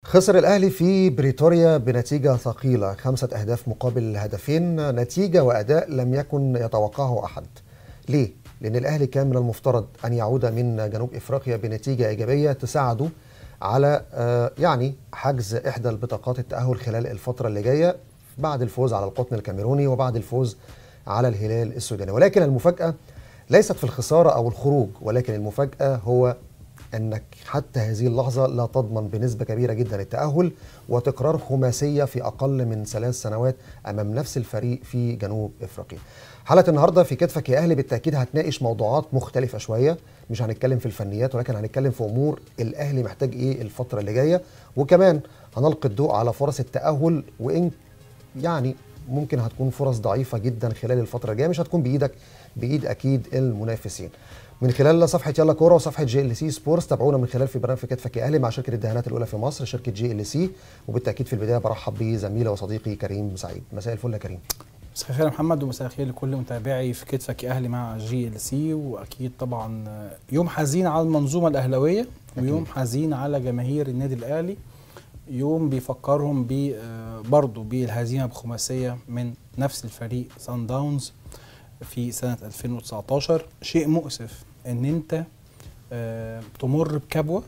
خسر الأهلي في بريتوريا بنتيجة ثقيلة خمسة أهداف مقابل هدفين نتيجة وأداء لم يكن يتوقعه أحد ليه؟ لأن الأهلي كان من المفترض أن يعود من جنوب إفريقيا بنتيجة إيجابية تساعده على آه، يعني حجز إحدى البطاقات التأهل خلال الفترة اللي جاية بعد الفوز على القطن الكاميروني وبعد الفوز على الهلال السوداني ولكن المفاجأة ليست في الخسارة أو الخروج ولكن المفاجأة هو انك حتى هذه اللحظه لا تضمن بنسبه كبيره جدا التاهل وتكرار خماسيه في اقل من ثلاث سنوات امام نفس الفريق في جنوب افريقيا. حلقه النهارده في كتفك يا اهلي بالتاكيد هتناقش موضوعات مختلفه شويه مش هنتكلم في الفنيات ولكن هنتكلم في امور الاهلي محتاج ايه الفتره اللي جايه وكمان هنلقي الضوء على فرص التاهل وان يعني ممكن هتكون فرص ضعيفه جدا خلال الفتره الجايه مش هتكون بايدك بايد اكيد المنافسين. من خلال صفحه يلا كوره وصفحه جي ال سي سبورتس تابعونا من خلال في برنامج في كتفك يا اهلي مع شركه الدهانات الاولى في مصر شركه جي ال سي وبالتاكيد في البدايه برحب بزميلي وصديقي كريم سعيد مساء الفل يا كريم مساء الخير يا محمد ومساء الخير لكل متابعي في كتفك يا اهلي مع جي ال سي واكيد طبعا يوم حزين على المنظومه الاهلاويه ويوم حزين على جماهير النادي الاهلي يوم بيفكرهم ب برضه بالهزيمه بخماسيه من نفس الفريق سان داونز في سنه 2019 شيء مؤسف ان انت آه تمر بكبوه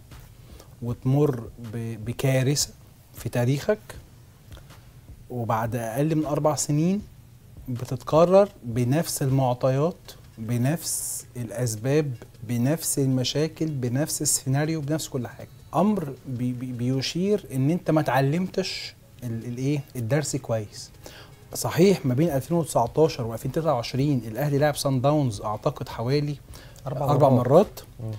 وتمر بكارثه في تاريخك وبعد اقل من اربع سنين بتتكرر بنفس المعطيات بنفس الاسباب بنفس المشاكل بنفس السيناريو بنفس كل حاجه امر بي بي بيشير ان انت ما اتعلمتش الايه الدرس كويس صحيح ما بين 2019 و2023 الاهلي لعب سان داونز اعتقد حوالي اربع, أربع مرات, مرات.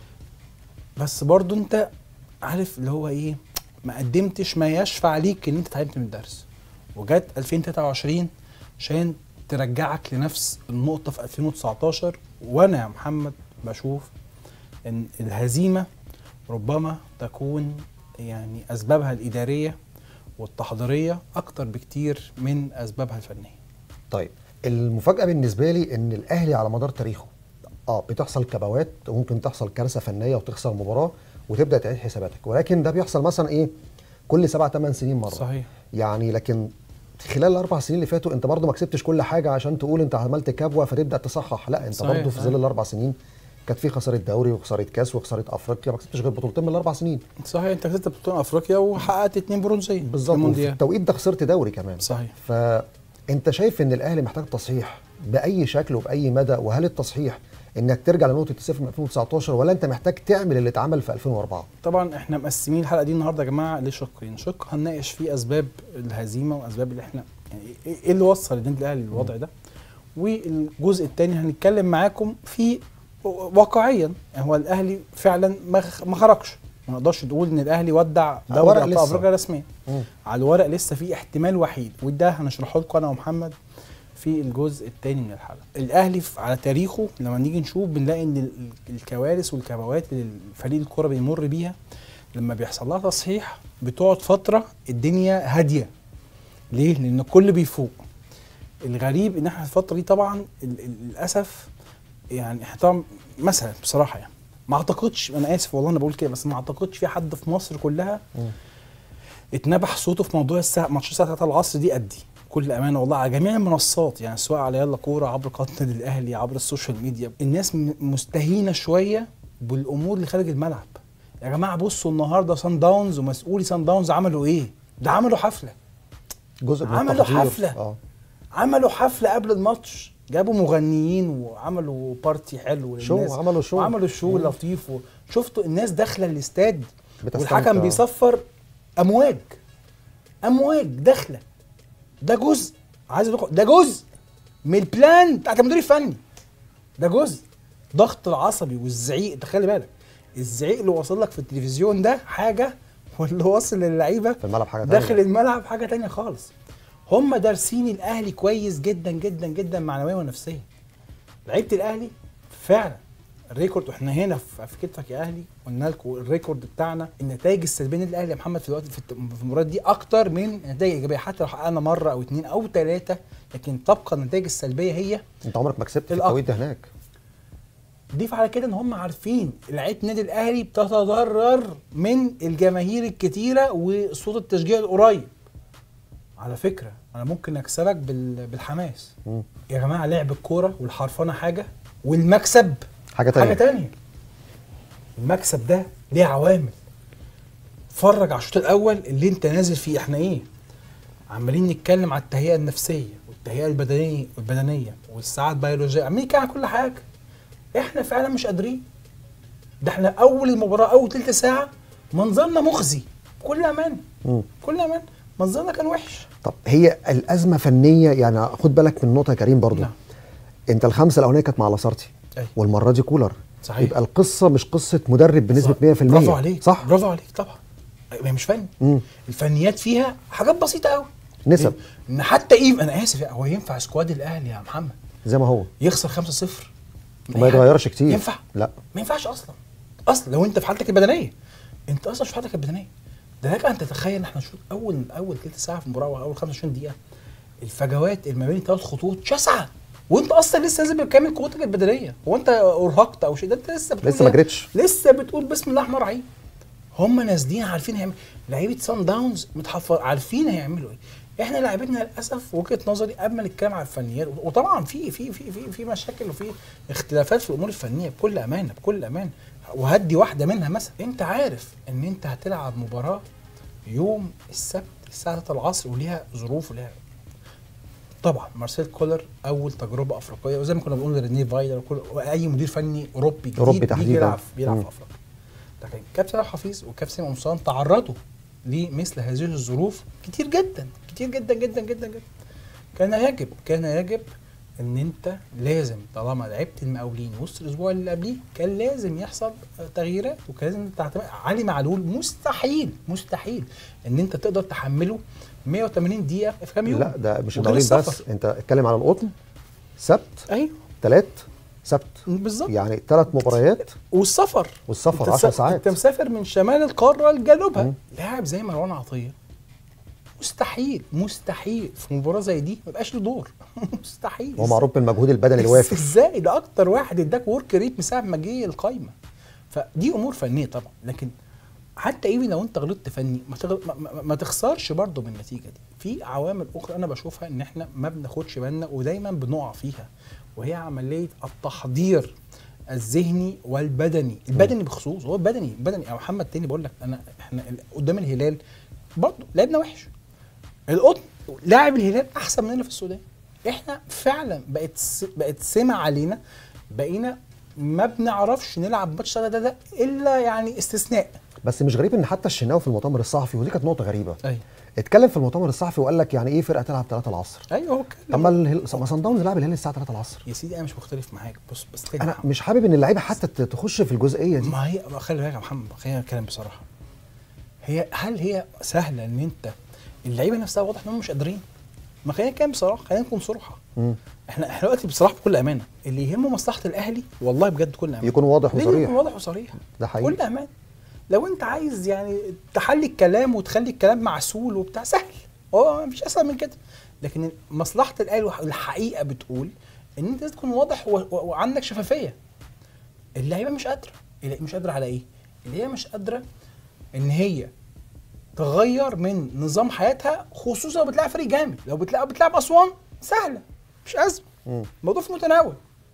بس برضو انت عارف اللي هو ايه ما قدمتش ما يشفع ليك ان انت اتعلمت من الدرس وجت 2023 عشان ترجعك لنفس النقطه في 2019 وانا يا محمد بشوف ان الهزيمه ربما تكون يعني اسبابها الاداريه والتحضيريه اكتر بكتير من اسبابها الفنيه. طيب المفاجاه بالنسبه لي ان الاهلي على مدار تاريخه اه بتحصل كبوات وممكن تحصل كارثه فنيه وتخسر مباراه وتبدا تعيد حساباتك ولكن ده بيحصل مثلا ايه كل سبع ثمان سنين مره صحيح يعني لكن خلال الاربع سنين اللي فاتوا انت برضه ما كسبتش كل حاجه عشان تقول انت عملت كبوه فتبدا تصحح لا انت برضه في ظل الاربع سنين كانت في خساره دوري وخساره كاس وخساره افريقيا ما كسبتش غير بطولتين من الاربع سنين صحيح انت كسبت بطولتين افريقيا وحققت اثنين برونزيه بالظبط وفي التوقيت ده خسرت دوري كمان صحيح فانت شايف ان الاهلي محتاج تصحيح باي شكل وباي مدى وهل التصحيح انك ترجع لنقطه الصفر من 2019 ولا انت محتاج تعمل اللي اتعمل في 2004 طبعا احنا مقسمين الحلقه دي النهارده يا جماعه لشقين شق هنناقش فيه اسباب الهزيمه واسباب اللي احنا يعني ايه اللي وصل النادي الاهلي للوضع ده والجزء الثاني هنتكلم معاكم في واقعيا هو الاهلي فعلا ما خرجش ما نقدرش نقول ان الاهلي ودع دوري ابطال افريقيا رسميا على الورق لسه في احتمال وحيد وده هنشرحه لكم انا ومحمد في الجزء الثاني من الحلقه الاهلي على تاريخه لما نيجي نشوف بنلاقي ان الكوارث والكبوات اللي الفريق الكوره بيمر بيها لما بيحصل لها تصحيح بتقعد فتره الدنيا هاديه ليه لان الكل بيفوق الغريب ان احنا في الفتره دي طبعا للاسف يعني احنا طبعا مثلا بصراحه يعني ما اعتقدش انا اسف والله انا بقول كده بس ما اعتقدش في حد في مصر كلها اتنبح صوته في موضوع الساعه ماتش الساعه 3 العصر دي قدي بكل امانه والله على جميع المنصات يعني سواء على يلا كوره عبر قناه النادي الاهلي عبر السوشيال ميديا الناس مستهينه شويه بالامور اللي خارج الملعب يا جماعه بصوا النهارده سان داونز ومسؤولي سان داونز عملوا ايه ده عملوا حفله جزء من عملوا حفله آه. عملوا حفله قبل الماتش جابوا مغنيين وعملوا بارتي حلو شو عملوا شو وعملوا شو لطيف شفتوا الناس داخله الاستاد والحكم بيصفر امواج امواج داخله ده جزء عايز أدخل. ده جزء من البلان بتاعت المدير الفني ده جزء ضغط العصبي والزعيق تخلي بالك الزعيق اللي واصل لك في التلفزيون ده حاجه واللي واصل للعيبه في الملعب حاجه داخل تانية. الملعب حاجه تانية خالص هم دارسين الاهلي كويس جدا جدا جدا معنويا ونفسيا لعيبه الاهلي فعلا الريكورد واحنا هنا في كتفك يا اهلي قلنا لكم الريكورد بتاعنا النتائج السلبيه للاهلي يا محمد في الوقت في المباريات دي اكتر من النتائج الايجابيه حتى لو حققنا مره او اثنين او ثلاثه لكن تبقى النتائج السلبيه هي انت عمرك ما كسبت في التوقيت ده هناك ضيف على كده ان هم عارفين لعيبه النادي الاهلي بتتضرر من الجماهير الكتيره وصوت التشجيع القريب على فكره انا ممكن اكسبك بال- بالحماس مم. يا جماعه لعب الكوره والحرفنه حاجه والمكسب حاجه تانية حاجه تانية المكسب ده ليه عوامل اتفرج على الشوط الاول اللي انت نازل فيه احنا ايه عمالين نتكلم على التهيئه النفسيه والتهيئه البدنيه البدنيه والساعات البيولوجيه عمالين نتكلم على كل حاجه احنا فعلا مش قادرين ده احنا اول المباراه اول تلت ساعه منظرنا مخزي بكل امان مم. بكل امان منظرنا كان وحش طب هي الازمه فنيه يعني خد بالك من نقطه يا كريم برضو نعم. انت الخمسه الاولانيه كانت مع لاسارتي أيوة. والمره دي كولر صحيح. يبقى القصه مش قصه مدرب بنسبه 100% برافو عليك صح برافو عليك طبعا ما هي مش فن مم. الفنيات فيها حاجات بسيطه قوي نسب. ان حتى ايف انا اسف يعني هو ينفع سكواد الاهلي يا محمد زي ما هو يخسر 5-0 وما يتغيرش كتير ينفع لا ما ينفعش اصلا اصلا لو انت في حالتك البدنيه انت اصلا مش في حالتك البدنيه ده لك ان تتخيل ان احنا نشوف اول اول ثلث ساعه في المباراه واول 25 دقيقه الفجوات اللي ما بين ثلاث خطوط شاسعه وانت اصلا لسه نازل بكامل قوتك البدنيه هو انت ارهقت او شيء ده انت لسه بتقول لسه ما جريتش. لسه بتقول بسم الله الرحمن الرحيم هم نازلين عارفين هيعمل لعيبه سان داونز متحفظ عارفين هيعملوا ايه احنا لعيبتنا للاسف وجهه نظري قبل ما نتكلم على الفنيات وطبعا في في في في في مشاكل وفي اختلافات في الامور الفنيه بكل امانه بكل امانه وهدي واحده منها مثلا انت عارف ان انت هتلعب مباراه يوم السبت الساعه 3 العصر وليها ظروف وليها طبعا مارسيل كولر اول تجربه افريقيه وزي ما كنا بنقول رينيه فايلر وكل واي مدير فني اوروبي جديد أوروبي بيجي تحديداً. يلعب بيلعب مم. في افريقيا لكن كابتن سامح حفيظ وكابتن سامي قمصان تعرضوا لمثل هذه الظروف كتير جدا كتير جدا جدا جدا جدا كان يجب كان يجب ان انت لازم طالما لعبت المقاولين وسط الاسبوع اللي قبليه كان لازم يحصل تغييرات وكان لازم تعتمد علي معلول مستحيل مستحيل ان انت تقدر تحمله 180 دقيقه في كام يوم لا ده مش وغير المقاولين بس السفر. انت اتكلم على القطن سبت ايوه ثلاث سبت بالظبط يعني ثلاث مباريات والسفر والسفر انت 10 تس- ساعات. انت مسافر من شمال القاره لجنوبها مم. لاعب زي مروان عطيه مستحيل مستحيل في مباراه زي دي ما يبقاش له دور مستحيل هو معروف بالمجهود البدني بس الوافر ازاي ده اكتر واحد اداك ورك ريت من ساعه ما جه القايمه فدي امور فنيه طبعا لكن حتى ايفن لو انت غلطت فني ما, تغل... ما, ما, ما تخسرش برضه من النتيجه دي في عوامل اخرى انا بشوفها ان احنا ما بناخدش بالنا ودايما بنقع فيها وهي عمليه التحضير الذهني والبدني البدني بخصوص هو البدني البدني يا محمد تاني بقول لك انا احنا قدام الهلال برضه لعبنا وحش القطن لاعب الهلال احسن مننا في السودان احنا فعلا بقت س... بقت سمع علينا بقينا ما بنعرفش نلعب ماتش ده, ده, ده الا يعني استثناء بس مش غريب ان حتى الشناوي في المؤتمر الصحفي ودي كانت نقطه غريبه ايوه اتكلم في المؤتمر الصحفي وقال لك يعني ايه فرقه تلعب 3 العصر ايوه هو طب اتكلم. ما الهل- ما صن داونز لعب الهلال الساعه 3 العصر يا سيدي انا مش مختلف معاك بص بس تاني انا محمد. مش حابب ان اللعيبه حتى ت- تخش في الجزئيه دي ما هي ما خلي بالك يا محمد خلينا نتكلم بصراحه هي هل هي سهله ان انت اللعيبه نفسها واضح انهم مش قادرين ما خلينا نتكلم بصراحه خلينا نكون صراحه مم. احنا احنا دلوقتي بصراحه بكل امانه اللي يهمه مصلحه الاهلي والله بجد بكل امانه يكون واضح ليه وصريح يكون واضح وصريح ده حقيقي. كل امان لو انت عايز يعني تحلي الكلام وتخلي الكلام معسول وبتاع سهل هو مفيش اسهل من كده لكن مصلحه الاهلي الحقيقه بتقول ان انت لازم تكون واضح و- و- وعندك شفافيه اللعيبه مش قادره اللعيبة مش قادره على ايه اللي هي مش قادره ان هي تغير من نظام حياتها خصوصا لو بتلعب فريق جامد لو بتلعب بتلعب اسوان سهله مش ازمه مم. الموضوع في متناول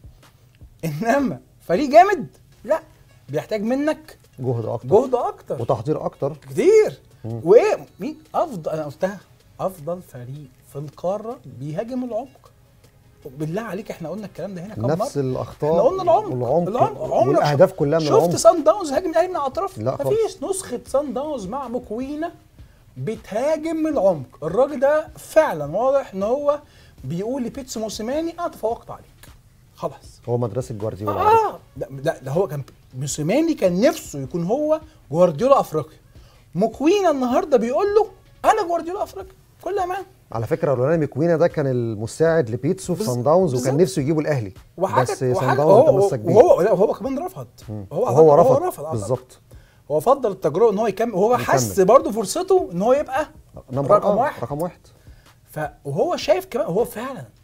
انما فريق جامد لا بيحتاج منك جهد اكتر جهد اكتر وتحضير اكتر كتير وايه مين افضل انا قلتها افضل فريق في القاره بيهاجم العمق بالله عليك احنا قلنا الكلام ده هنا كم نفس مره الاخطاء احنا قلنا العمق والعمق عمرك والاهداف كلها من شفت العمق سان داونز هاجم الاهلي من الاطراف لا خالص. مفيش نسخه سان داونز مع مكوينه بتهاجم من العمق الراجل ده فعلا واضح ان هو بيقول لبيتسو موسيماني انا تفوقت عليك خلاص هو مدرسه جوارديولا على فكرة. اه لا ده, ده هو كان موسيماني كان نفسه يكون هو جوارديولا افريقيا مكوينه النهارده بيقول له انا جوارديولا افريقيا كل امان على فكره رونالدو ميكوينا ده كان المساعد لبيتسو في بز- سان داونز وكان بالظبط. نفسه يجيبه الاهلي وحاجه بس سان وحاجه داونز هو تمسك بيه وهو لا هو كمان رفض هو وهو رفض هو رفض بالظبط هو فضل التجربه ان هو يكمل وهو يكمل. حس برضه فرصته ان هو يبقى نمبر رقم آه، واحد رقم واحد ف وهو شايف كمان هو فعلا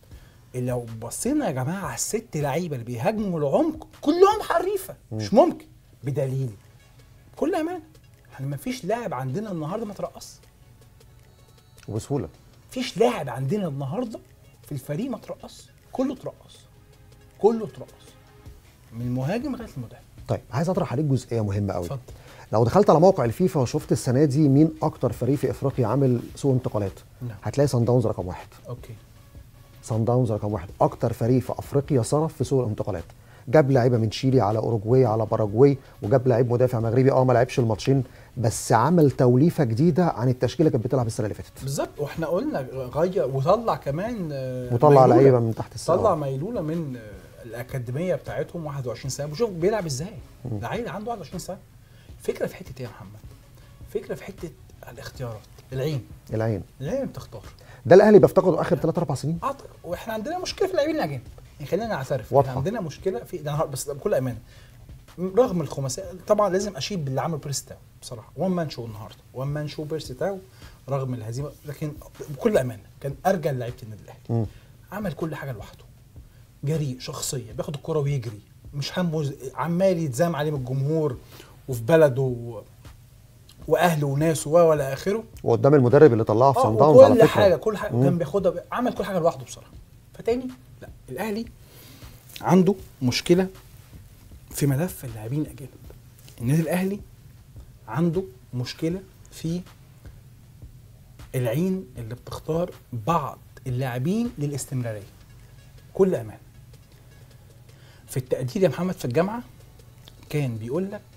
لو بصينا يا جماعه على الست لعيبه اللي بيهاجموا من العمق كلهم حريفه مش ممكن بدليل بكل امانه احنا ما فيش لاعب عندنا النهارده ما ترقص وبسهوله فيش لاعب عندنا النهارده في الفريق ما ترقص كله ترقص كله ترقص من المهاجم لغايه المدافع طيب عايز اطرح عليك جزئيه مهمه قوي اتفضل لو دخلت على موقع الفيفا وشفت السنه دي مين اكتر فريق في افريقيا عامل سوق انتقالات نعم. هتلاقي سان داونز رقم واحد اوكي سان داونز رقم واحد اكتر فريق في افريقيا صرف في سوق الانتقالات جاب لعيبه من تشيلي على اوروجواي على باراجواي وجاب لعيب مدافع مغربي اه ما لعبش الماتشين بس عمل توليفه جديده عن التشكيله اللي كانت بتلعب السنه اللي فاتت بالظبط واحنا قلنا غير وطلع كمان آه، وطلع ميلولة. لعيبه من تحت السن طلع ميلوله من آه، الاكاديميه بتاعتهم 21 سنه وشوف بيلعب ازاي ده عيل عنده 21 سنه الفكره في حته ايه يا محمد فكره في حته الاختيارات العين العين العين بتختار ده الاهلي بيفتقده اخر 3 4 سنين اعتقد واحنا عندنا مشكله في اللاعبين الاجانب يعني خلينا نعترف واضحة. احنا عندنا مشكله في ده بس بكل امانه رغم الخماسيه طبعا لازم اشيد باللي عمل بيرسي تاو بصراحه وان مان شو النهارده وان مان شو بيرسي تاو رغم الهزيمه لكن بكل امانه كان ارجل لعيبه النادي الاهلي مم. عمل كل حاجه لوحده جريء شخصيه بياخد الكره ويجري مش همه ز- عمال يتزام عليه من الجمهور وفي بلده و... واهله وناسه و- والى اخره وقدام المدرب اللي طلعه في اه سان داونز على وكل فكره حاجه كل حاجه مم. كان بياخدها ب- عمل كل حاجه لوحده بصراحه فتاني لا الاهلي عنده مشكله في ملف اللاعبين الاجانب النادي الاهلي عنده مشكله في العين اللي بتختار بعض اللاعبين للاستمراريه كل امان في التقدير يا محمد في الجامعه كان بيقول لك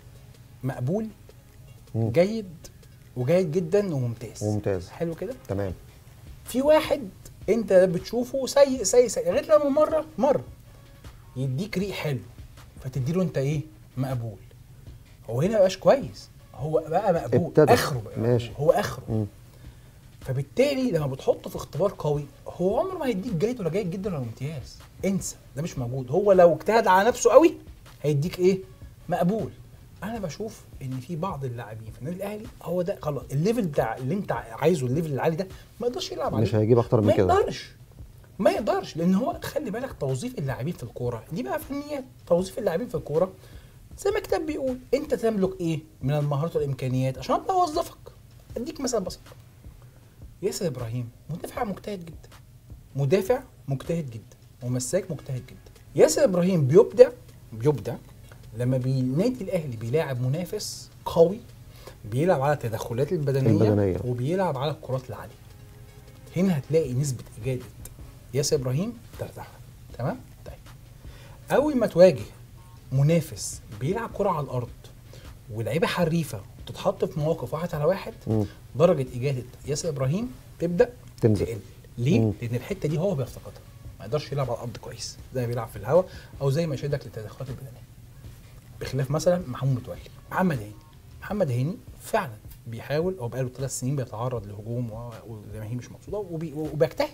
مقبول مم. جيد وجيد جدا وممتاز وممتاز. حلو كده تمام في واحد انت بتشوفه سيء سيء سيء لغايه لما مره مره يديك ريق حلو فتديله انت ايه مقبول هو هنا مبقاش كويس هو بقى مقبول ابتدى. اخره بقى ماشي. هو اخره مم. فبالتالي لما بتحطه في اختبار قوي هو عمره ما هيديك جيد ولا جيد جدا ولا امتياز انسى ده مش موجود هو لو اجتهد على نفسه قوي هيديك ايه مقبول انا بشوف ان في بعض اللاعبين في النادي الاهلي هو ده خلاص الليفل بتاع اللي انت عايزه الليفل العالي ده ما يقدرش يلعب عليه مش هيجيب اكتر من ما كده يقدرش ما يقدرش لان هو خلي بالك توظيف اللاعبين في الكوره دي بقى فنيات توظيف اللاعبين في الكوره زي ما الكتاب بيقول انت تملك ايه من المهارات والامكانيات عشان ابقى اوظفك اديك مثلا بسيط ياسر ابراهيم مدافع مجتهد جدا مدافع مجتهد جدا ومساك مجتهد جدا ياسر ابراهيم بيبدع بيبدع لما بي- النادي الاهلي بيلاعب منافس قوي بيلعب على التدخلات البدنيه, البدنية. وبيلعب على الكرات العاليه هنا هتلاقي نسبه اجاده ياسر ابراهيم ترتفع تمام طيب اول ما تواجه منافس بيلعب كره على الارض ولعيبه حريفه وتتحط في مواقف واحد على واحد مم. درجه اجاده ياسر ابراهيم تبدا تنزل. تقل ليه؟ مم. لان الحته دي هو بيفتقدها ما يقدرش يلعب على الارض كويس زي ما بيلعب في الهواء او زي ما يشدك للتدخلات البدنيه بخلاف مثلا محمود متولي محمد هاني محمد هاني فعلا بيحاول هو بقاله ثلاث سنين بيتعرض لهجوم و- والجماهير مش مبسوطه وبي- وبيجتهد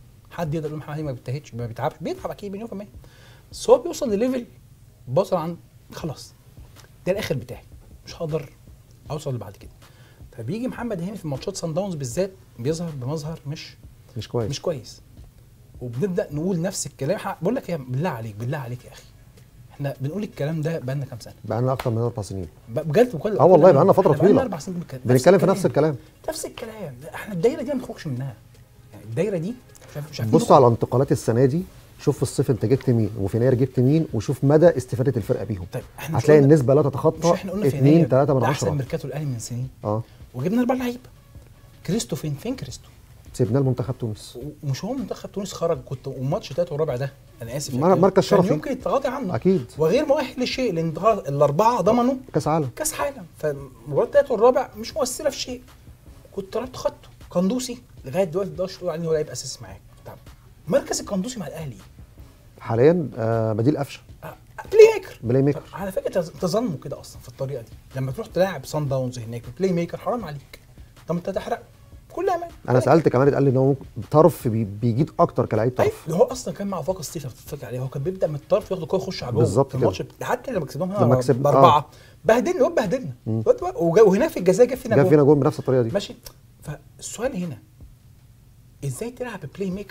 حد يقدر يقول محمد هاني ما بيجتهدش ما بيتعبش بيتعب اكيد مليون في المية بس هو بيوصل لليفل بصل عن خلاص ده الاخر بتاعي مش هقدر اوصل لبعد كده فبيجي محمد هاني في ماتشات سان داونز بالذات بيظهر بمظهر مش مش كويس مش كويس وبنبدا نقول نفس الكلام ح- بقول لك يا بالله عليك بالله عليك يا اخي احنا بنقول الكلام ده بقالنا كام سنه بقى اكتر من اربع سنين ب- بجد بكل اه والله بقالنا فترة إحنا بقالنا طويلة. اربع سنين بنتكلم بنتكلم في نفس الكلام نفس الكلام لا، احنا الدايره دي ما بنخرجش منها يعني الدايره دي مش عارف- مش عارفين بص نخرج. على انتقالات السنه دي شوف في الصيف انت جبت مين وفي يناير جبت مين وشوف مدى استفاده الفرقه بيهم طيب احنا مش هتلاقي قلنا- النسبه لا مش تتخطى احنا قلنا في 2 يناير 3 من ده احسن 10 ميركاتو الاهلي من سنين اه وجبنا اربع لعيبه كريستو فين فين كريستو سيبناه لمنتخب تونس ومش هو منتخب تونس خرج كنت وماتش تلاتة وربع ده انا اسف مر- يعني مركز كان شرفي. يمكن التغاضي عنه اكيد وغير مؤهل لشيء لان خلاص الاربعه ضمنوا كاس عالم كاس عالم فمباراه التالت والرابع مش مؤثره في شيء كنت رحت خدته قندوسي لغايه دلوقتي ما تقدرش تقول عليه هو لعيب اساسي معاك طب مركز القندوسي مع الاهلي حاليا آه بديل قفشه آه، بلاي ميكر بلاي ميكر طب على فكره تز- تظنوا كده اصلا في الطريقه دي لما تروح تلاعب سان داونز هناك بلاي ميكر حرام عليك طب انت تحرق بكل امان انا سالت كمان اتقال لي ان هو ممكن- طرف بي- بيجيد اكتر كلاعب طيب طرف ده هو اصلا كان مع فاق ستيفن بتتفرج عليه هو كان بيبدا من الطرف ياخد الكوره يخش على جوه بالظبط في الماتش كده. حتى لما كسبناهم لما هنا كسب- باربعه آه. بهدلنا الواد بهدلنا الواد بقى- وجا- وهناك في الجزائر جاب فينا جاب جول فينا جول بنفس الطريقه دي ماشي فالسؤال هنا ازاي تلعب بلاي ميكر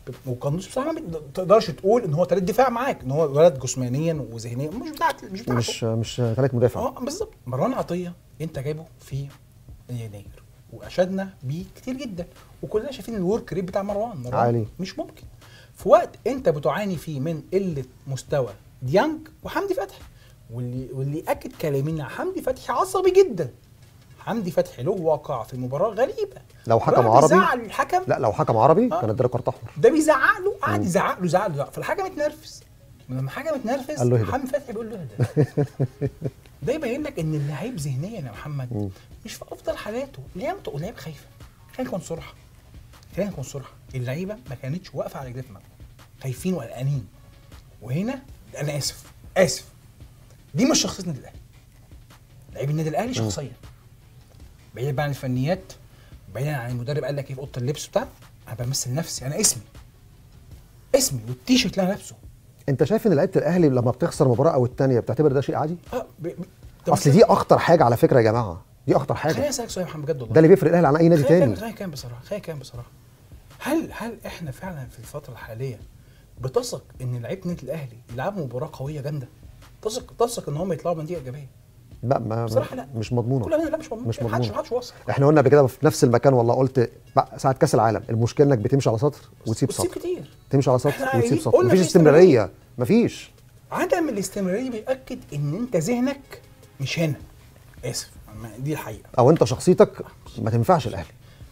وقنوش بصراحه ما تقدرش تقول ان هو تالت دفاع معاك ان هو ولد جسمانيا وذهنيا مش بتاعت مش بتاعته مش مش ثالث مدافع اه بالظبط مروان عطيه انت جايبه في يناير واشدنا بيه كتير جدا وكلنا شايفين الورك ريت بتاع مروان مروان عالي. مش ممكن في وقت انت بتعاني فيه من قله مستوى ديانج وحمدي فتحي واللي واللي اكد كلامي ان حمدي فتحي عصبي جدا حمدي فتحي له واقع في مباراه غريبه لو حكم راح عربي بيزعل الحكم لا لو حكم عربي آه. كان اداله كارت احمر ده بيزعق له قعد يزعق له زعق له زعق. فالحكم اتنرفز لما الحكم اتنرفز قال له اهدى. حمدي فتحي بيقول له اهدى ده يبين لك ان اللعيب ذهنيا يا محمد مم. مش في افضل حالاته لعيبه لعيبه خايفه خلينا نكون صراحه خلينا نكون صراحه اللعيبه ما كانتش واقفه على رجليها في الملعب خايفين وقلقانين وهنا انا اسف اسف دي مش شخصيه النادي الاهلي لعيب النادي الاهلي شخصيه بعيدا بقى عن الفنيات بعيدا عن المدرب قال لك ايه في اوضه اللبس بتاع انا بمثل نفسي انا اسمي اسمي والتيشيرت اللي انا لابسه انت شايف ان لعيبه الاهلي لما بتخسر مباراه او الثانيه بتعتبر ده شيء عادي اه ب... ب... طب اصل دي اخطر حاجه على فكره يا جماعه دي اخطر خليني حاجه اسالك سؤال يا محمد بجد والله ده اللي بيفرق الاهلي عن اي نادي خلينا تاني كام خلينا كام بصراحه خلينا كام بصراحه هل هل احنا فعلا في الفتره الحاليه بتثق ان لعيبه النادي الاهلي يلعبوا مباراه قويه جامده تثق تثق ان هم يطلعوا بنتيجه ايجابيه لا ما بصراحة لا. مش مضمونه كلنا لا مش مضمون مش محدش مضمون. محدش واثق احنا قلنا قبل كده في نفس المكان والله قلت بقى ساعه كاس العالم المشكله انك بتمشي على سطر وتسيب وتسيب سطر كتير تمشي على احنا سطر قايلين- وتسيب سطر قلنا مفيش في استمراريه مفيش عدم الاستمراريه بيأكد ان انت ذهنك مش هنا اسف ما- دي الحقيقه او انت شخصيتك ما تنفعش الاهلي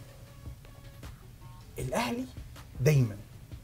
الاهلي دايما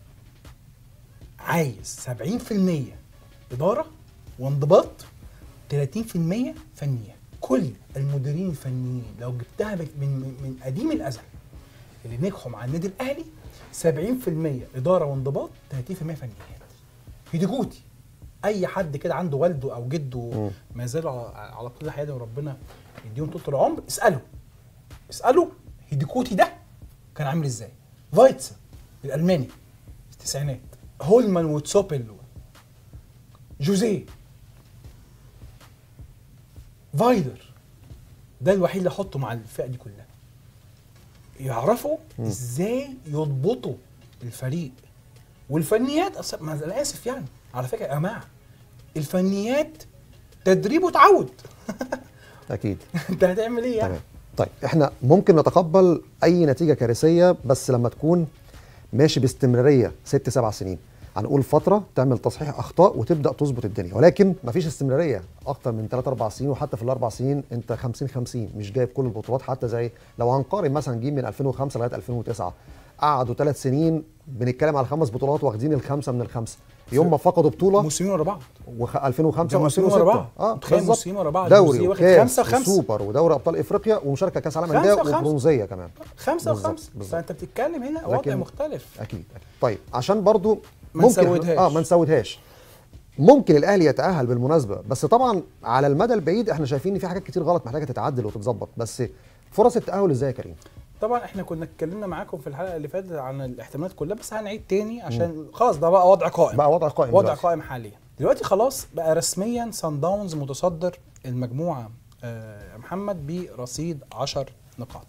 عايز 70% اداره وانضباط 30% فنيه كل المديرين الفنيين لو جبتها من من, من قديم الازل اللي نجحوا مع النادي الاهلي 70% اداره وانضباط 30% فنيات هيديجوتي اي حد كده عنده والده او جده ما زالوا على- على كل حياته وربنا يديهم طول العمر اساله اساله هيديكوتي ده كان عامل ازاي فايتسا الالماني في التسعينات هولمان وتسوبل جوزيه فايلر ده الوحيد اللي احطه مع الفئه دي كلها يعرفوا ازاي يضبطوا الفريق والفنيات أص- ما انا اسف يعني على فكره يا جماعه الفنيات تدريب وتعود اكيد انت هتعمل ايه يعني تمام طيب احنا ممكن نتقبل اي نتيجه كارثيه بس لما تكون ماشي باستمراريه ست سبع سنين هنقول فتره تعمل تصحيح اخطاء وتبدا تظبط الدنيا ولكن مفيش استمراريه اكتر من 3 4 سنين وحتى في الاربع سنين انت 50 50 مش جايب كل البطولات حتى زي لو هنقارن مثلا جيل من 2005 لغايه 2009 قعدوا ثلاث سنين بنتكلم على خمس بطولات واخدين الخمسه من الخمسه يوم ما فقدوا بطوله موسمين ورا بعض وخ 2005 ده موسمين ورا و2006 بعض. اه متخيل بالظبط. موسمين ورا بعض دوري الجوزيه واخد وكاس خمسة وخمسة. وسوبر ودوري ابطال افريقيا ومشاركه كاس العالم خمسة للانديه وخمسة. وبرونزيه كمان خمسة بالظبط، وخمسة بالظبط. فانت بتتكلم هنا وضع لكن- مختلف اكيد أكيد. طيب عشان برضو ما ممكن نسودهاش. اه ما نسودهاش ممكن الاهلي يتاهل بالمناسبه بس طبعا على المدى البعيد احنا شايفين ان في حاجات كتير غلط محتاجه تتعدل وتتظبط بس فرص التاهل ازاي يا كريم طبعا احنا كنا اتكلمنا معاكم في الحلقه اللي فاتت عن الاحتمالات كلها بس هنعيد تاني عشان خلاص ده بقى وضع قائم بقى وضع قائم وضع دلوقتي. قائم حاليا دلوقتي خلاص بقى رسميا سان داونز متصدر المجموعه آه، يا محمد برصيد 10 نقاط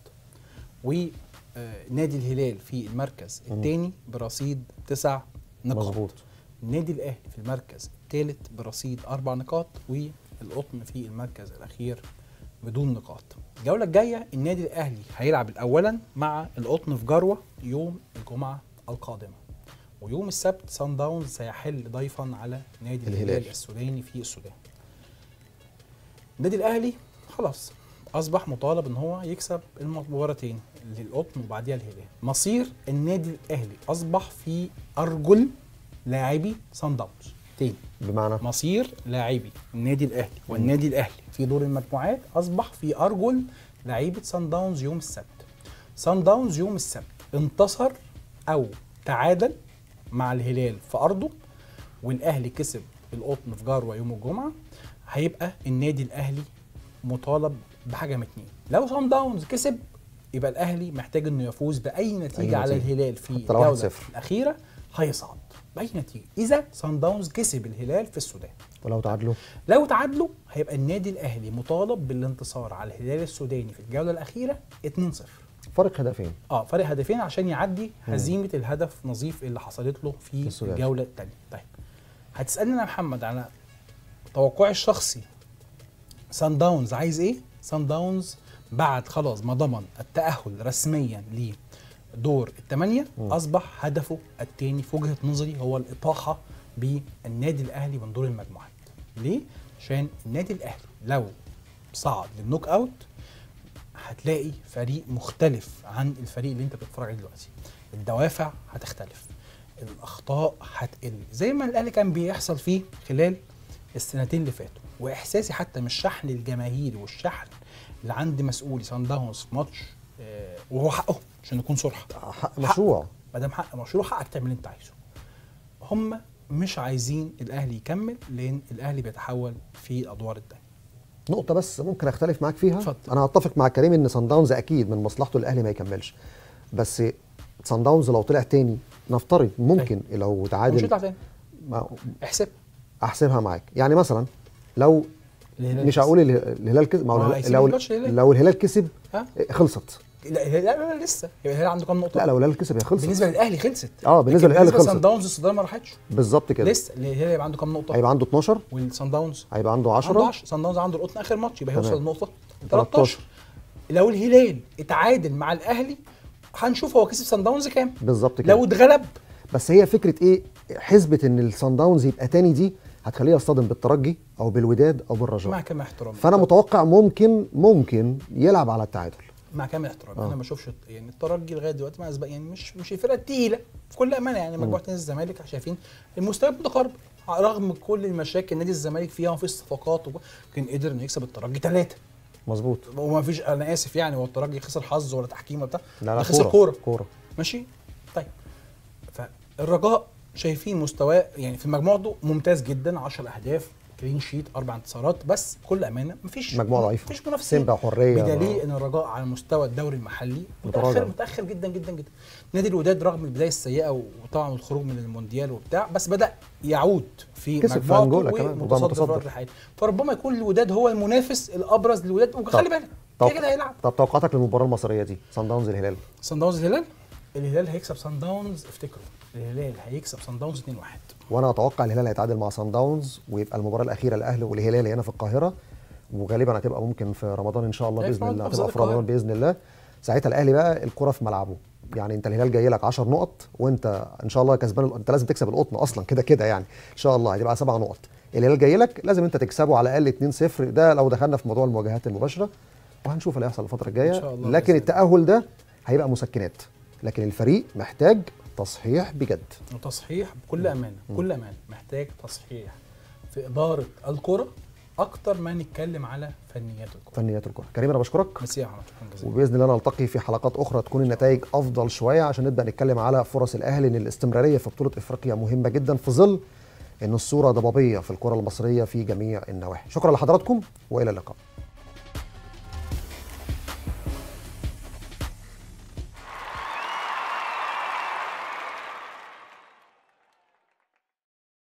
ونادي الهلال في المركز الثاني برصيد 9 نقاط مظبوط. النادي الاهلي في المركز الثالث برصيد اربع نقاط والقطن في المركز الاخير بدون نقاط الجوله الجايه النادي الاهلي هيلعب اولا مع القطن في جروه يوم الجمعه القادمه ويوم السبت سان داونز سيحل ضيفا على نادي الهلال. الهلال السوداني في السودان النادي الاهلي خلاص اصبح مطالب ان هو يكسب المباراتين للقطن وبعديها الهلال مصير النادي الاهلي اصبح في ارجل لاعبي سان داونز تاني بمعنى مصير لاعبي النادي الاهلي والنادي الاهلي في دور المجموعات اصبح في ارجل لعيبه سان داونز يوم السبت سان داونز يوم السبت انتصر او تعادل مع الهلال في ارضه والاهلي كسب القطن في جروه يوم الجمعه هيبقى النادي الاهلي مطالب بحاجه من اتنين لو سان داونز كسب يبقى الاهلي محتاج انه يفوز باي نتيجه, أي على نتيجة. الهلال في حتى لو الجوله 1-0. الاخيره هيصعد باي نتيجه اذا سان داونز كسب الهلال في السودان ولو تعادلوا لو تعادلوا هيبقى النادي الاهلي مطالب بالانتصار على الهلال السوداني في الجوله الاخيره 2-0 فرق هدفين اه فرق هدفين عشان يعدي هزيمه الهدف نظيف اللي حصلت له في السودان. الجوله الثانيه طيب هتسالني انا يا محمد على توقعي الشخصي سان داونز عايز ايه سان داونز بعد خلاص ما ضمن التاهل رسميا لدور الثمانيه اصبح هدفه الثاني في وجهه نظري هو الاطاحه بالنادي الاهلي من دور المجموعات ليه عشان النادي الاهلي لو صعد للنوك اوت هتلاقي فريق مختلف عن الفريق اللي انت بتتفرج عليه دلوقتي الدوافع هتختلف الاخطاء هتقل زي ما الاهلي كان بيحصل فيه خلال السنتين اللي فاتوا واحساسي حتى من الشحن الجماهيري والشحن اللي عند مسؤولي سان داونز في ماتش آه وهو حقه عشان نكون صراحه حق مشروع ما دام حق مشروع حقك تعمل اللي انت عايزه هم مش عايزين الاهلي يكمل لان الاهلي بيتحول في الادوار الثانيه نقطة بس ممكن اختلف معاك فيها اتفضل. انا هتفق مع كريم ان سان داونز اكيد من مصلحته الاهلي ما يكملش بس سان داونز لو طلع تاني نفترض ممكن لو مش تعادل هيطلع تاني ما- احسب احسبها معاك يعني مثلا لو الهلال مش كسب. هقول اله- الهلال كسب ما هو ما هو الهلال- هيسيب لو الماتش للهلال. لو الهلال كسب ها خلصت لا لا لا, لا لسه يبقى الهلال عنده كام نقطه لا لو الهلال كسب هي خلصت بالنسبه للاهلي خلصت اه بالنسبه لكن للاهلي بالنسبه لسان خلصت داونز الصداره ما راحتش بالظبط كده لسه الهلال هيبقى عنده كام نقطه هيبقى عنده 12 والسان داونز هيبقى عنده عنده 10 10 سان داونز عنده القطن اخر ماتش يبقى تمام. هيوصل للنقطه 13 13 لو الهلال اتعادل مع الاهلي هنشوف هو كسب سان داونز كام بالظبط كده لو اتغلب بس هي فكره ايه حسبه ان الصن داونز يبقى تاني دي هتخليه يصطدم بالترجي او بالوداد او مع بالرجاء كامل احترامي فانا متوقع ممكن ممكن يلعب على التعادل مع كامل احترامي آه. انا ما بشوفش يعني الترجي لغايه دلوقتي مع اسبق يعني مش مش الفرقه التقيله في كل امانه يعني مجموعه نادي الزمالك شايفين المستوى متقارب رغم كل المشاكل نادي الزمالك فيها وفي الصفقات وب- كان قدر انه يكسب الترجي ثلاثه مظبوط وما فيش انا اسف يعني هو الترجي خسر حظ ولا تحكيم ولا بتاع لا لا ده خسر كوره كوره كوره ماشي طيب فالرجاء شايفين مستواه يعني في مجموعته ممتاز جدا 10 اهداف كلين شيت اربع انتصارات بس بكل امانه مفيش مجموعة ضعيفة. مفيش منافسين سيمبا وحرية. بدليل ان الرجاء على مستوى الدوري المحلي متراجع. متاخر متاخر جدا جدا جدا نادي الوداد رغم البدايه السيئه وطبعا الخروج من المونديال وبتاع بس بدا يعود في كسب في مجموعته أنجولا كمان، وبقى ومتصدر في متصدر. الوقت الحالي فربما يكون الوداد هو المنافس الابرز للوداد وخلي بالك طب كده كده هيلعب طب توقعاتك للمباراه المصريه دي صن داونز الهلال سان داونز الهلال الهلال هيكسب سان داونز افتكروا الهلال هيكسب سان داونز 2-1 وانا اتوقع الهلال هيتعادل مع صن داونز ويبقى المباراه الاخيره الاهلي والهلال هنا في القاهره وغالبا هتبقى ممكن في رمضان ان شاء الله أيوة، باذن في الله محافظات هتبقى في رمضان القاهرة. باذن الله ساعتها الاهلي بقى الكره في ملعبه يعني انت الهلال جاي لك 10 نقط وانت ان شاء الله كسبان ال- انت لازم تكسب القطن اصلا كده كده يعني ان شاء الله هتبقى سبع نقط الهلال جاي لك لازم انت تكسبه على الاقل 2-0 ده لو دخلنا في موضوع المواجهات المباشره وهنشوف اللي هيحصل الفتره الجايه إن شاء الله لكن بإذن التاهل ده هيبقى مسكنات لكن الفريق محتاج تصحيح بجد وتصحيح بكل امانه بكل امانه محتاج تصحيح في اداره الكره اكتر ما نتكلم على فنيات الكره فنيات الكره كريم انا بشكرك ميرسي يا محمد شكرا جزيلا وباذن الله نلتقي في حلقات اخرى تكون النتائج افضل شويه عشان نبدا نتكلم على فرص الاهلي ان الاستمراريه في بطوله افريقيا مهمه جدا في ظل ان الصوره ضبابيه في الكره المصريه في جميع النواحي شكرا لحضراتكم والى اللقاء